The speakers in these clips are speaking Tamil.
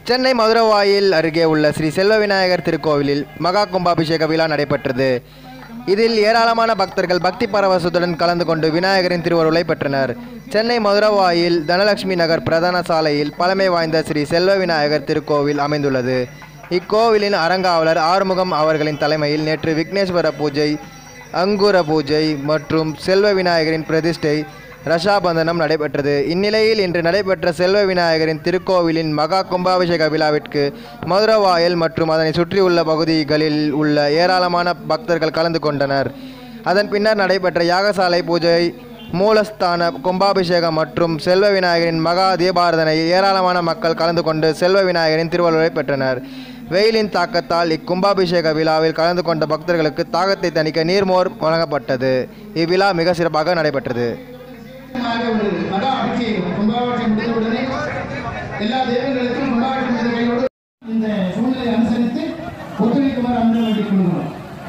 சென்னை மதுரவாயில் அருகே உள்ள ஸ்ரீ செல்வ விநாயகர் திருக்கோவிலில் மகா கும்பாபிஷேக விழா நடைபெற்றது இதில் ஏராளமான பக்தர்கள் பக்தி பரவசத்துடன் கலந்து கொண்டு விநாயகரின் திருவருளை பெற்றனர் சென்னை மதுரவாயில் தனலட்சுமி நகர் பிரதான சாலையில் பழமை வாய்ந்த ஸ்ரீ செல்வ விநாயகர் திருக்கோவில் அமைந்துள்ளது இக்கோவிலின் அறங்காவலர் ஆறுமுகம் அவர்களின் தலைமையில் நேற்று விக்னேஸ்வர பூஜை அங்குர பூஜை மற்றும் செல்வ விநாயகரின் பிரதிஷ்டை ரஷாபந்தனம் நடைபெற்றது இந்நிலையில் இன்று நடைபெற்ற செல்வ விநாயகரின் திருக்கோவிலின் மகா கும்பாபிஷேக விழாவிற்கு மதுரவாயல் மற்றும் அதனை சுற்றியுள்ள பகுதிகளில் உள்ள ஏராளமான பக்தர்கள் கலந்து கொண்டனர் அதன் பின்னர் நடைபெற்ற யாகசாலை பூஜை மூலஸ்தான கும்பாபிஷேகம் மற்றும் செல்வ விநாயகரின் மகா தீபாரதனை ஏராளமான மக்கள் கலந்து கொண்டு செல்வ விநாயகரின் திருவள்ளுவரை பெற்றனர் வெயிலின் தாக்கத்தால் இக்கும்பாபிஷேக விழாவில் கலந்து கொண்ட பக்தர்களுக்கு தாகத்தை தணிக்க நீர்மோர் வழங்கப்பட்டது இவ்விழா மிக சிறப்பாக நடைபெற்றது முக்கியமாக ஒரு மகா அபிஷேகம் கும்பாபிஷேகம் முடிந்தவுடனே எல்லா தெய்வங்களுக்கும் கும்பாபிஷேகம் முடிந்த கையோடு இந்த சூழ்நிலை அனுசரித்து ஒத்துழைக்குமாறு அன்று வேண்டிக் கொள்கிறோம்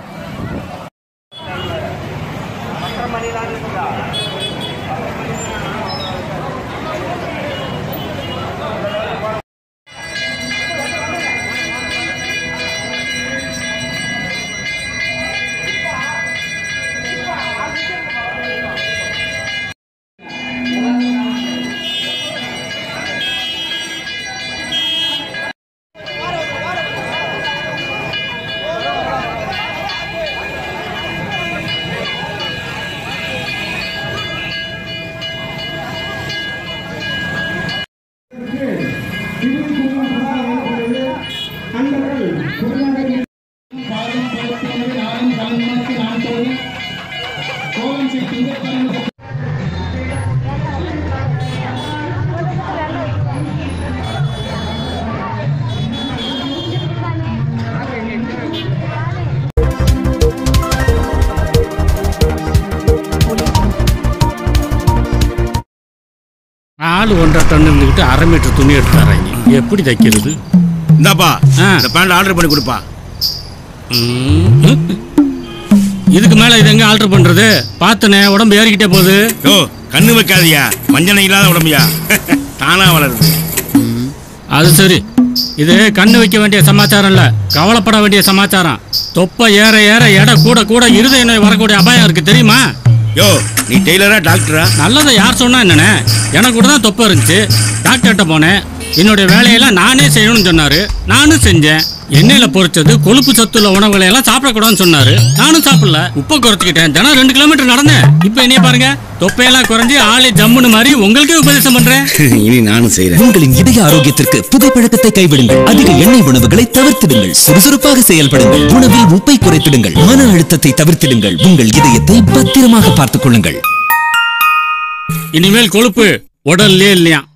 பாதம் பலத்தினரை நானும் கலந்து நான் தோழி கோலம் செய்து ஆள் ஒன்றரை டன் இருந்துக்கிட்டு அரை மீட்டர் துணி எடுத்து தராங்க எப்படி தைக்கிறது இந்தாப்பா ஆ. இந்த பேண்ட் ஆர்டர் பண்ணி கொடுப்பா ம். இதுக்கு மேல இது எங்க ஆல்டர் பண்றது பாத்துனே உடம்பு ஏறிக்கிட்டே போகுது யோ கண்ணு வைக்காதயா மஞ்சள் இல்லாத உடம்புயா தானா வளருது அது சரி இது கண்ணு வைக்க வேண்டிய சமாச்சாரம் இல்ல கவலைப்பட வேண்டிய சமாச்சாரம் தொப்பை ஏற ஏற எடை கூட கூட இருதய நோய் வரக்கூடிய அபாயம் இருக்கு தெரியுமா யோ நீ டெய்லரா டாக்டரா நல்லதை யார் சொன்னா என்னண்ணே எனக்கு கூட தான் தொப்பை இருந்துச்சு டாக்டர்கிட்ட போனேன் என்னுடைய வேலையெல்லாம் நானே செய்யணும்னு சொன்னாரு நானும் செஞ்சேன் எண்ணெயில பொரிச்சது கொழுப்பு சத்துள்ள உணவுகளை எல்லாம் சாப்பிடக்கூடாதுன்னு சொன்னாரு நானும் சாப்பிடல உப்பை குறைச்சிக்கிட்டேன் தினம் ரெண்டு கிலோமீட்டர் நடந்தேன் இப்போ என்னைய பாருங்க தொப்பையெல்லாம் குறைஞ்சி ஆளே ஜம்முன்னு மாதிரி உங்களுக்கே உபதேசம் பண்றேன் இனி நானும் செய்யறேன் உங்களின் இதய ஆரோக்கியத்திற்கு புகைப்பழக்கத்தை கைவிடுங்கள் அதிக எண்ணெய் உணவுகளை தவிர்த்திடுங்கள் சுறுசுறுப்பாக செயல்படுங்கள் உணவில் உப்பை குறைத்திடுங்கள் மன அழுத்தத்தை தவிர்த்திடுங்கள் உங்கள் இதயத்தை பத்திரமாக பார்த்துக் கொள்ளுங்கள் இனிமேல் கொழுப்பு உடல்லே இல்லையா